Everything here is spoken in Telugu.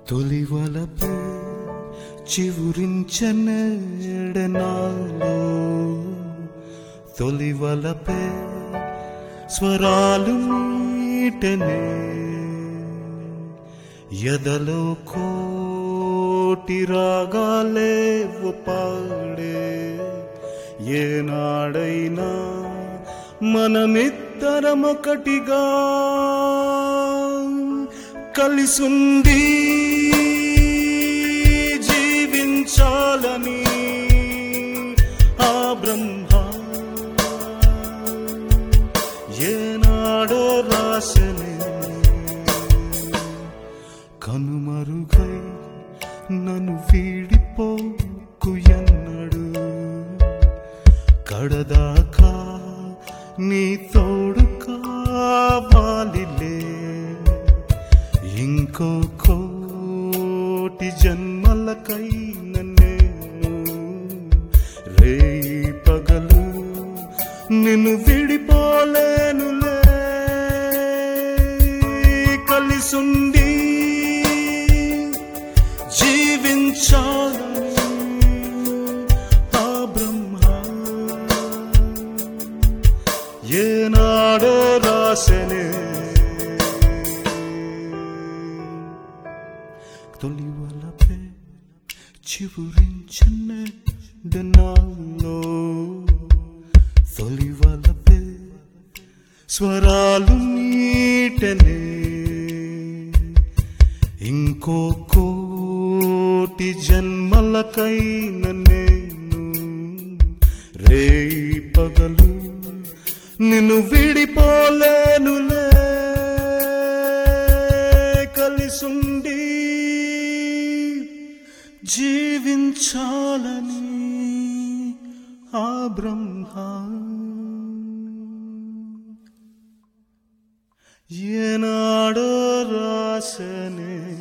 తొలివలపై చివురించనేడనాలో తొలివలపై స్వరాలు మీటనే ఎదలో కోటి రాగాలే పాడే ఏనాడైనా మనమిద్దరమొకటిగా కలిసుంది జీవించాలని ఆ బ్రహ్మ ఏనాడో రాసనే కనుమరుగై నన్ను వీడిపోకు ఎన్నడు కడదాకా నీ తోడు కావాలిలే ఇంకో కోటి జన్మలకై నేను రేయి పగలు నిన్ను విడిపోలేనులే కలిసుండి జీవించాలని ఆ బ్రహ్మ ఏనాడో రాసనే తొలి వలపే చివురించనే నాలో తొలి వలపే స్వరాలు నీటనే ఇంకో కోటి జన్మలకైన నేను రేయి పగలు నిన్ను విడిపోలేనులే కలిసుండి జీవించాలని ఆ బ్రహ్మ ఏనాడో రాసనే